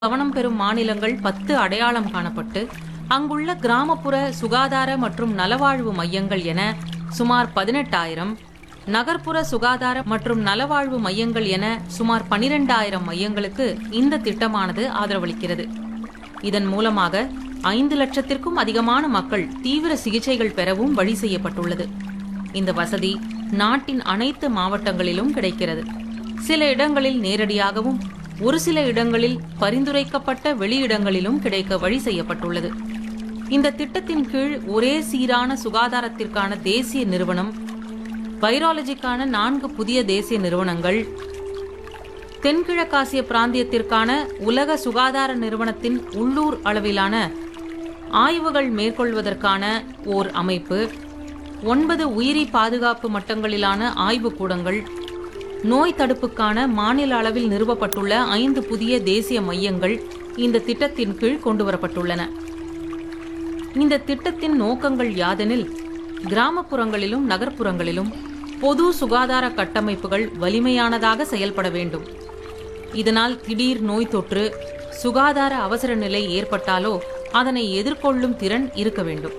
கவனம் பெறும் மாநிலங்கள் பத்து அடையாளம் காணப்பட்டு அங்குள்ள கிராமப்புற சுகாதார மற்றும் நலவாழ்வு மையங்கள் என சுமார் பதினெட்டாயிரம் நகர்ப்புற சுகாதார மற்றும் நலவாழ்வு மையங்கள் என சுமார் பனிரெண்டாயிரம் மையங்களுக்கு இந்த திட்டமானது ஆதரவளிக்கிறது இதன் மூலமாக ஐந்து லட்சத்திற்கும் அதிகமான மக்கள் தீவிர சிகிச்சைகள் பெறவும் வழி செய்யப்பட்டுள்ளது இந்த வசதி நாட்டின் அனைத்து மாவட்டங்களிலும் கிடைக்கிறது சில இடங்களில் நேரடியாகவும் ஒரு சில இடங்களில் பரிந்துரைக்கப்பட்ட வெளியிடங்களிலும் கிடைக்க வழி செய்யப்பட்டுள்ளது இந்த திட்டத்தின் கீழ் ஒரே சீரான சுகாதாரத்திற்கான தேசிய நிறுவனம் வைராலஜிக்கான நான்கு புதிய தேசிய நிறுவனங்கள் தென்கிழக்காசிய பிராந்தியத்திற்கான உலக சுகாதார நிறுவனத்தின் உள்ளூர் அளவிலான ஆய்வுகள் மேற்கொள்வதற்கான ஓர் அமைப்பு ஒன்பது உயிரி பாதுகாப்பு மட்டங்களிலான ஆய்வுக்கூடங்கள் நோய் தடுப்புக்கான மாநில அளவில் நிறுவப்பட்டுள்ள ஐந்து புதிய தேசிய மையங்கள் இந்த திட்டத்தின் கீழ் கொண்டுவரப்பட்டுள்ளன இந்த திட்டத்தின் நோக்கங்கள் யாதெனில் கிராமப்புறங்களிலும் நகர்ப்புறங்களிலும் பொது சுகாதார கட்டமைப்புகள் வலிமையானதாக செயல்பட வேண்டும் இதனால் திடீர் நோய் தொற்று சுகாதார அவசர நிலை ஏற்பட்டாலோ அதனை எதிர்கொள்ளும் திறன் இருக்க வேண்டும்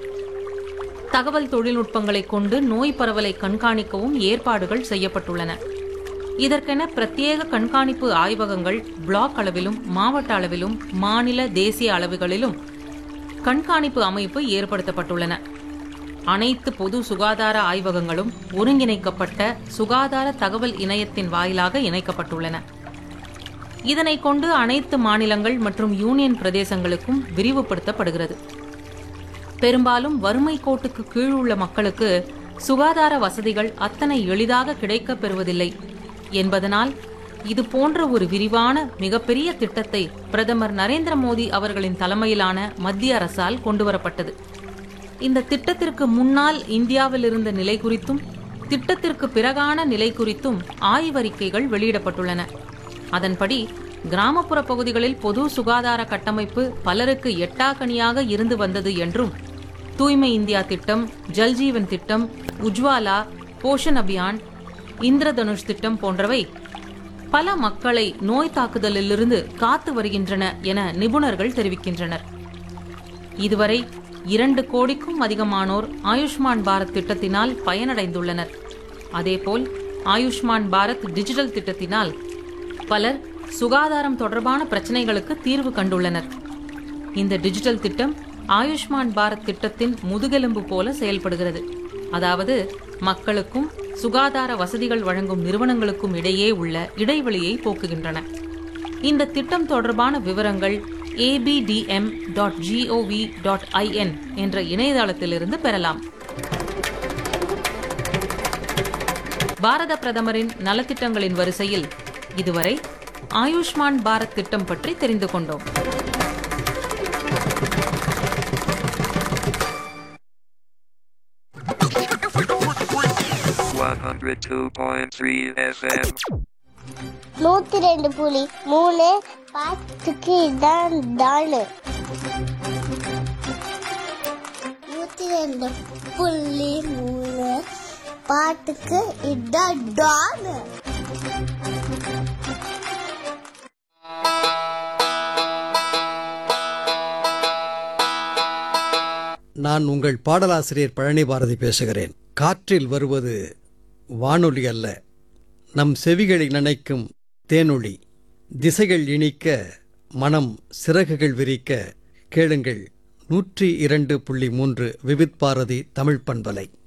தகவல் தொழில்நுட்பங்களைக் கொண்டு நோய் பரவலை கண்காணிக்கவும் ஏற்பாடுகள் செய்யப்பட்டுள்ளன இதற்கென பிரத்யேக கண்காணிப்பு ஆய்வகங்கள் பிளாக் அளவிலும் மாவட்ட அளவிலும் மாநில தேசிய அளவுகளிலும் கண்காணிப்பு அமைப்பு ஏற்படுத்தப்பட்டுள்ளன அனைத்து பொது சுகாதார ஆய்வகங்களும் ஒருங்கிணைக்கப்பட்ட சுகாதார தகவல் இணையத்தின் வாயிலாக இணைக்கப்பட்டுள்ளன இதனை கொண்டு அனைத்து மாநிலங்கள் மற்றும் யூனியன் பிரதேசங்களுக்கும் விரிவுபடுத்தப்படுகிறது பெரும்பாலும் வறுமை கோட்டுக்கு கீழ் உள்ள மக்களுக்கு சுகாதார வசதிகள் அத்தனை எளிதாக கிடைக்கப் பெறுவதில்லை என்பதனால் இது போன்ற ஒரு விரிவான மிகப்பெரிய திட்டத்தை பிரதமர் நரேந்திர மோடி அவர்களின் தலைமையிலான மத்திய அரசால் கொண்டுவரப்பட்டது இந்த திட்டத்திற்கு முன்னால் இந்தியாவில் இருந்த நிலை குறித்தும் திட்டத்திற்கு பிறகான நிலை குறித்தும் ஆய்வறிக்கைகள் வெளியிடப்பட்டுள்ளன அதன்படி கிராமப்புற பகுதிகளில் பொது சுகாதார கட்டமைப்பு பலருக்கு எட்டாக்கனியாக இருந்து வந்தது என்றும் தூய்மை இந்தியா திட்டம் ஜல்ஜீவன் திட்டம் உஜ்வாலா போஷன் அபியான் இந்திரதனுஷ் திட்டம் போன்றவை பல மக்களை நோய் தாக்குதலிலிருந்து காத்து வருகின்றன என நிபுணர்கள் தெரிவிக்கின்றனர் இதுவரை இரண்டு கோடிக்கும் அதிகமானோர் ஆயுஷ்மான் பாரத் திட்டத்தினால் பயனடைந்துள்ளனர் அதேபோல் ஆயுஷ்மான் பாரத் டிஜிட்டல் திட்டத்தினால் பலர் சுகாதாரம் தொடர்பான பிரச்சனைகளுக்கு தீர்வு கண்டுள்ளனர் இந்த டிஜிட்டல் திட்டம் ஆயுஷ்மான் பாரத் திட்டத்தின் முதுகெலும்பு போல செயல்படுகிறது அதாவது மக்களுக்கும் சுகாதார வசதிகள் வழங்கும் நிறுவனங்களுக்கும் இடையே உள்ள இடைவெளியை போக்குகின்றன இந்த திட்டம் தொடர்பான விவரங்கள் ABDM dot gov dot in என்ற இணையதளத்திலிருந்து பெறலாம் பாரத பிரதமரின் நலத்திட்டங்களின் வரிசையில் இதுவரை ஆயுஷ்மான் பாரத் திட்டம் பற்றி தெரிந்து கொண்டோம் One hundred two point three FM. நூத்தி ரெண்டு புலி மூணு பாட்டுக்கு இதான் டாலு நூத்தி ரெண்டு புள்ளி மூணு பாட்டுக்கு இதான் டாலு நான் உங்கள் பாடலாசிரியர் பழனி பாரதி பேசுகிறேன் காற்றில் வருவது வானொலி அல்ல நம் செவிகளை நினைக்கும் தேனொளி திசைகள் இனிக்க மனம் சிறகுகள் விரிக்க கேளுங்கள் நூற்றி இரண்டு புள்ளி மூன்று விவித் பாரதி தமிழ் பண்பலை